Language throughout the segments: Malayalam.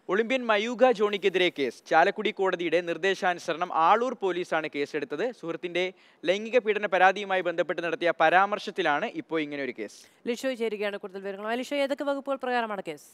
ഒളിമ്പ്യൻ മയൂഖ ജോണിക്കെതിരെ കേസ് ചാലക്കുടി കോടതിയുടെ നിർദ്ദേശാനുസരണം ആളൂർ പോലീസാണ് കേസെടുത്തത് സുഹൃത്തിന്റെ ലൈംഗിക പീഡന പരാതിയുമായി ബന്ധപ്പെട്ട് നടത്തിയ പരാമർശത്തിലാണ് ഇപ്പോൾ ഇങ്ങനെ ഒരു കേസ് ലിഷോയ് ചേരുകയാണ് കൂടുതൽ വിവരങ്ങൾ ലിഷോ ഏതൊക്കെ വകുപ്പുകൾ പ്രകാരമാണ് കേസ്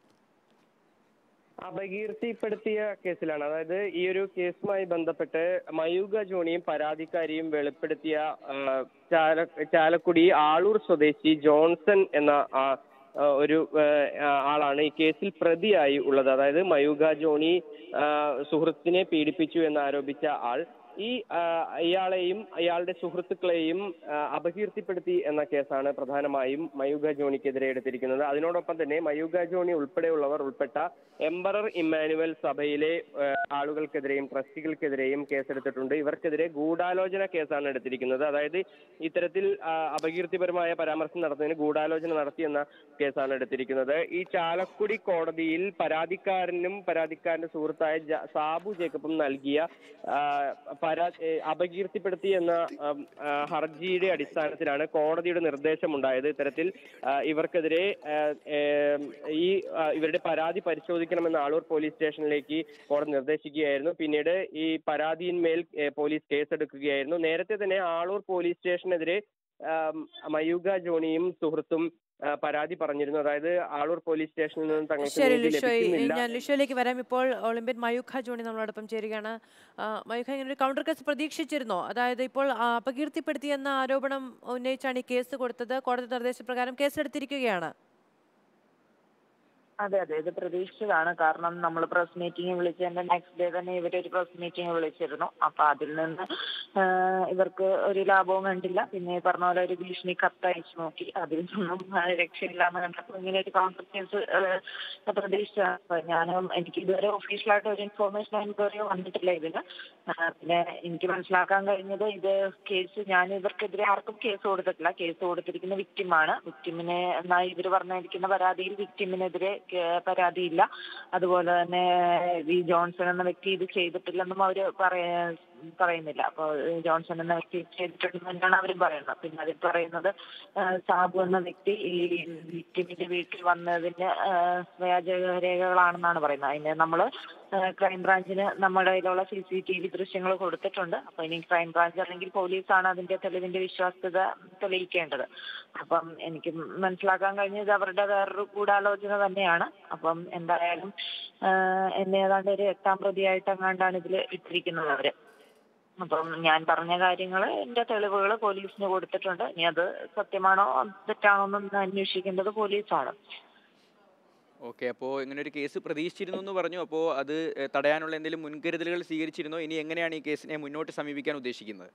അപകീർത്തിപ്പെടുത്തിയ കേസിലാണ് അതായത് ഈ ഒരു കേസുമായി ബന്ധപ്പെട്ട് മയൂക ജോണിയും പരാതിക്കാരിയും വെളിപ്പെടുത്തിയ ആ, ചാല ചാലക്കുടി ആളൂർ സ്വദേശി ജോൺസൺ എന്ന ആ, ആ, ഒരു ആ, ആളാണ് ഈ കേസിൽ പ്രതിയായി ഉള്ളത് അതായത് മയൂക ജോണി ആ, സുഹൃത്തിനെ പീഡിപ്പിച്ചു എന്ന് ആരോപിച്ച ആൾ ഈ ആ, ഇയാളെയും ഇയാളുടെ സുഹൃത്തുക്കളെയും ആ, അപകീർത്തിപ്പെടുത്തി എന്ന കേസാണ് പ്രധാനമായും മയൂക ജോണിക്കെതിരെ എടുത്തിരിക്കുന്നത് അതിനോടൊപ്പം തന്നെ മയൂക ജോണി ഉൾപ്പെടെയുള്ളവർ ഉൾപ്പെട്ട എംബറർ ഇമ്മാനുവൽ സഭയിലെ ആ, ആളുകൾക്കെതിരെയും ട്രസ്റ്റികൾക്കെതിരെയും കേസെടുത്തിട്ടുണ്ട് ഇവർക്കെതിരെ ഗൂഢാലോചന കേസാണ് എടുത്തിരിക്കുന്നത് അതായത് ഇത്തരത്തിൽ ആ, അപകീർത്തിപരമായ പരാമർശം നടത്തുന്നതിന് ഗൂഢാലോചന നടത്തിയെന്ന കേസാണ് എടുത്തിരിക്കുന്നത് ഈ ചാലക്കുടി കോടതിയിൽ പരാതിക്കാരനും പരാതിക്കാരന്റെ സുഹൃത്തായ ജ- സാബു ജേക്കബും നൽകിയ ആ, പരാ ഏ, അപകീർത്തിപ്പെടുത്തി എന്ന ആം, ആ, ഹർജിയുടെ അടിസ്ഥാനത്തിലാണ് കോടതിയുടെ നിർദ്ദേശമുണ്ടായത് ഇത്തരത്തിൽ ആ, ഇവർക്കെതിരെ ആ, ഏം, ഈ ആ, ഇവരുടെ പരാതി പരിശോധിക്കണമെന്ന് ആളൂർ പോലീസ് സ്റ്റേഷനിലേക്ക് കോടതി നിർദ്ദേശിക്കുകയായിരുന്നു പിന്നീട് ഈ പരാതിയിന്മേൽ ഏ, പോലീസ് കേസെടുക്കുകയായിരുന്നു നേരത്തെ തന്നെ ആളൂർ പോലീസ് സ്റ്റേഷനെതിരെ ആം, മയൂക ജോണിയും സുഹൃത്തും ആ, പരാതി പറഞ്ഞിരുന്നു അതായത് ആളൂർ പോലീസ് സ്റ്റേഷനിൽ നിന്ന് തങ്ങൾക്ക് ശരി നീതി ലിഷോയ് ലഭിക്കുന്നില്ല ഞാൻ ലിഷോയിലേക്ക് വരാം ഇപ്പോൾ ഒളിമ്പ്യൻ മയൂഖ ജോണി നമ്മളോടൊപ്പം ചേരുകയാണ് ആ, മയൂഖ ഇങ്ങനെ ഒരു കൗണ്ടർ കേസ് പ്രതീക്ഷിച്ചിരുന്നോ അതായത് ഇപ്പോൾ ആ, അപകീർത്തിപ്പെടുത്തിയെന്ന ആരോപണം ഉന്നയിച്ചാണ് ഈ കേസ് കൊടുത്തത് കോടതി നിർദ്ദേശപ്രകാരം കേസെടുത്തിരിക്കുകയാണ് അതെ അതെ ഇത് പ്രതീക്ഷിച്ചതാണ് കാരണം നമ്മൾ പ്രസ് മീറ്റിംഗ് വിളിച്ചതിന്റെ നെക്സ്റ്റ് ഡേ തന്നെ ഇവരൊരു പ്രസ് മീറ്റിംഗ് വിളിച്ചിരുന്നു അപ്പൊ അതിൽ നിന്ന് ആഹ് ഇവർക്ക് ഒരു ലാഭവും കണ്ടില്ല പിന്നെ ഈ പറഞ്ഞ പോലെ ഒരു ഭീഷണി കത്ത് അയച്ചു നോക്കി അതിൽ നിന്നും ആഹ് രക്ഷയില്ലാന്ന് കണ്ടപ്പോൾ ഇങ്ങനെ ഒരു കൗണ്ടർ കേസ് പ്രതീക്ഷിച്ചതാണ് അപ്പൊ ഞാനും എനിക്ക് ഇതുവരെ ഒഫീഷ്യലായിട്ട് ഒരു ഇൻഫോർമേഷൻ ഇതുവരെ വന്നിട്ടില്ല ഇതിന് ആഹ് പിന്നെ എനിക്ക് മനസ്സിലാക്കാൻ കഴിഞ്ഞത് ഇത് കേസ് ഞാൻ ഇവർക്കെതിരെ ആർക്കും കേസ് കൊടുത്തിട്ടില്ല കേസ് കൊടുത്തിരിക്കുന്ന വിക്ടിമാണ് വിക്ടിമിനെ എന്നാൽ ഇവർ പറഞ്ഞിരിക്കുന്ന പരാതിയിൽ വിക്ടിമിനെതിരെ കേ- പരാതിയില്ല അതുപോലെ തന്നെ ഈ ജോൺസൺ എന്ന വ്യക്തി ഇത് ചെയ്തിട്ടില്ലെന്നും അവര് പറയാ പറയുന്നില്ല അപ്പോൾ ജോൺസൺ എന്ന വ്യക്തി ചെയ്തിട്ടുണ്ടെന്ന് തന്നെയാണ് അവരും പറയുന്നത് പിന്നെ അതിൽ പറയുന്നത് ആ, സാബു എന്ന വ്യക്തി ഈ വിക്ടിമിന്റെ വീട്ടിൽ വന്നതിന്റെ ആ, വ്യാജ രേഖകളാണെന്നാണ് പറയുന്നത് അതിന് നമ്മള് ക്രൈംബ്രാഞ്ചിന് നമ്മുടെ കയ്യിലുള്ള സി സി ടി വി ദൃശ്യങ്ങൾ കൊടുത്തിട്ടുണ്ട് അപ്പൊ ഇനി ക്രൈംബ്രാഞ്ച് അല്ലെങ്കിൽ പോലീസാണ് അതിന്റെ തെളിവിന്റെ വിശ്വാസ്യത തെളിയിക്കേണ്ടത് അപ്പം എനിക്ക് മനസ്സിലാക്കാൻ കഴിഞ്ഞത് അവരുടെ വേറൊരു ഗൂഢാലോചന തന്നെയാണ് അപ്പം എന്തായാലും ആ, എന്നെ ഏതാണ്ട് ഒരു എട്ടാം പ്രതിയായിട്ട് എങ്ങാണ്ടാണ് ഇതിൽ ഇട്ടിരിക്കുന്നത് അവര് അപ്പം ഞാൻ പറഞ്ഞ കാര്യങ്ങൾ എന്റെ തെളിവുകൾ പോലീസിന് കൊടുത്തിട്ടുണ്ട് ഇനി അത് സത്യമാണോ തെറ്റാണോ എന്ന് അന്വേഷിക്കേണ്ടത് പോലീസാണ് ഓക്കെ അപ്പോൾ ഇങ്ങനെ ഒരു കേസ് പ്രതീക്ഷിച്ചിരുന്നു എന്ന് പറഞ്ഞു അപ്പോൾ അത് ഏഹ്, തടയാനുള്ള എന്തെങ്കിലും മുൻകരുതലുകൾ സ്വീകരിച്ചിരുന്നോ ഇനി എങ്ങനെയാണ് ഈ കേസിനെ മുന്നോട്ട് സമീപിക്കാൻ ഉദ്ദേശിക്കുന്നത്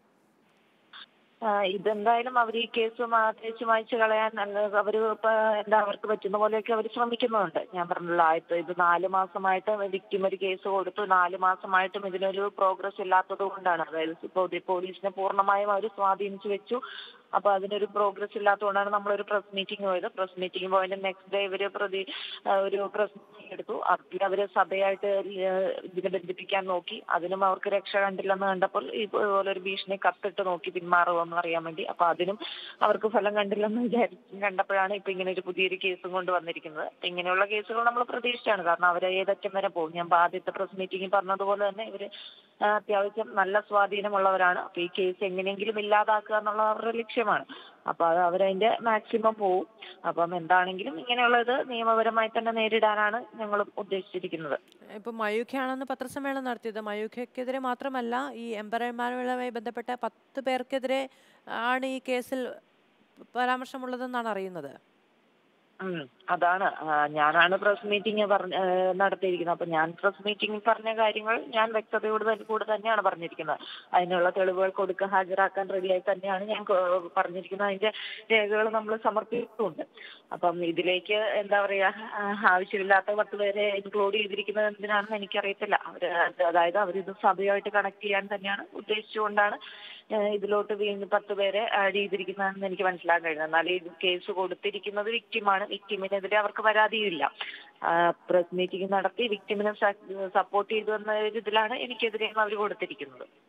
ആ, ഇതെന്തായാലും അവർ ഈ കേസ് തേച്ച് മായ്ച്ചു കളയാൻ അല്ല അവര് ഇപ്പൊ എന്താ അവർക്ക് പറ്റുന്ന പോലെയൊക്കെ അവർ ശ്രമിക്കുന്നുണ്ട് ഞാൻ പറഞ്ഞല്ലോ ആയിട്ട് ഇത് നാല് മാസമായിട്ട് വിക്ടിം ഒരു കേസ് കൊടുത്തു നാല് മാസമായിട്ടും ഇതിനൊരു പ്രോഗ്രസ് ഇല്ലാത്തത് കൊണ്ടാണ് അതായത് ഇപ്പൊ ഇത് പോലീസിനെ പൂർണ്ണമായും അവർ സ്വാധീനിച്ചു വെച്ചു അപ്പൊ അതിനൊരു പ്രോഗ്രസ് ഇല്ലാത്തതുകൊണ്ടാണ് നമ്മളൊരു പ്രസ് മീറ്റിംഗ് പോയത് പ്രസ് മീറ്റിംഗ് പോയതിന്റെ നെക്സ്റ്റ് ഡേ ഇവര് പ്രതി ആ, ഒരു പ്രസ് മീറ്റിംഗ് എടുത്തു അതിൽ അവര് സഭയായിട്ട് ഏഹ്, ഇതിനെ ബന്ധിപ്പിക്കാൻ നോക്കി അതിനും അവർക്ക് രക്ഷ കണ്ടില്ലെന്ന് കണ്ടപ്പോൾ ഇതുപോലെ ഒരു ഭീഷണി കത്തിട്ട് നോക്കി പിന്മാറുമോ എന്ന് അറിയാൻ വേണ്ടി അപ്പൊ അതിനും അവർക്ക് ഫലം കണ്ടില്ലെന്ന് വിചാരിച്ച് കണ്ടപ്പോഴാണ് ഇപ്പൊ ഇങ്ങനെ ഒരു പുതിയൊരു കേസും കൊണ്ട് വന്നിരിക്കുന്നത് അപ്പൊ ഇങ്ങനെയുള്ള കേസുകൾ നമ്മൾ പ്രതീക്ഷിച്ചാണ് കാരണം അവരെ ഏതറ്റം വരെ പോകും ഞാൻ ആദ്യത്തെ പ്രസ് മീറ്റിംഗിൽ പറഞ്ഞതുപോലെ തന്നെ ഇവര് ആ, അത്യാവശ്യം നല്ല സ്വാധീനമുള്ളവരാണ് അപ്പൊ ഈ കേസ് എങ്ങനെയെങ്കിലും ഇല്ലാതാക്കുക എന്നുള്ള അവരുടെ ലക്ഷ്യമാണ് അപ്പൊ അത് അവരതിന്റെ മാക്സിമം പോവും അപ്പം എന്താണെങ്കിലും ഇങ്ങനെയുള്ളത് നിയമപരമായി തന്നെ നേരിടാനാണ് ഞങ്ങൾ ഉദ്ദേശിച്ചിരിക്കുന്നത് ഇപ്പൊ മയൂഖയാണെന്ന് പത്രസമ്മേളനം നടത്തിയത് മയൂഖയ്ക്കെതിരെ മാത്രമല്ല ഈ എംബറന്മാരുമായി ബന്ധപ്പെട്ട പത്ത് പേർക്കെതിരെ ആണ് ഈ കേസിൽ പരാമർശമുള്ളതെന്നാണ് അറിയുന്നത് ഉം, അതാണ് ആ, ഞാനാണ് പ്രസ് മീറ്റിംഗ് പറഞ്ഞ ആ, നടത്തിയിരിക്കുന്നത് അപ്പൊ ഞാൻ പ്രസ് മീറ്റിംഗിൽ പറഞ്ഞ കാര്യങ്ങൾ ഞാൻ വ്യക്തതയോട് തന്നെ കൂടെ തന്നെയാണ് പറഞ്ഞിരിക്കുന്നത് അതിനുള്ള തെളിവുകൾ കൊടുക്ക ഹാജരാക്കാൻ റെഡിയായി തന്നെയാണ് ഞാൻ കൊ- പറഞ്ഞിരിക്കുന്നത് അതിന്റെ രേഖകൾ നമ്മൾ സമർപ്പിച്ചിട്ടുണ്ട് അപ്പം ഇതിലേക്ക് എന്താ പറയാ ആ, ആവശ്യമില്ലാത്ത പത്ത് പേരെ ഇൻക്ലൂഡ് ചെയ്തിരിക്കുന്നത് എന്തിനാണെന്ന് എനിക്കറിയത്തില്ല അവര് അത് അതായത് അവരിത് സഭയായിട്ട് കണക്ട് ചെയ്യാൻ തന്നെയാണ് ഉദ്ദേശിച്ചുകൊണ്ടാണ് ഏഹ് ഇതിലോട്ട് വീണ്ടും പത്ത് പേരെ ആഡ് ചെയ്തിരിക്കുന്നതെന്ന് എനിക്ക് മനസ്സിലാക്കാൻ കഴിഞ്ഞത് എന്നാൽ ഈ കേസ് കൊടുത്തിരിക്കുന്നത് വിക്ടിമാണ് വിക്ടിമിനെതിരെ അവർക്ക് പരാതിയില്ല പ്രസ് മീറ്റിംഗ് നടത്തി വിക്ടിമിനെ സപ്പോർട്ട് ചെയ്തു എന്ന ഒരു ഇതിലാണ് എനിക്കെതിരെ അവർ കൊടുത്തിരിക്കുന്നത്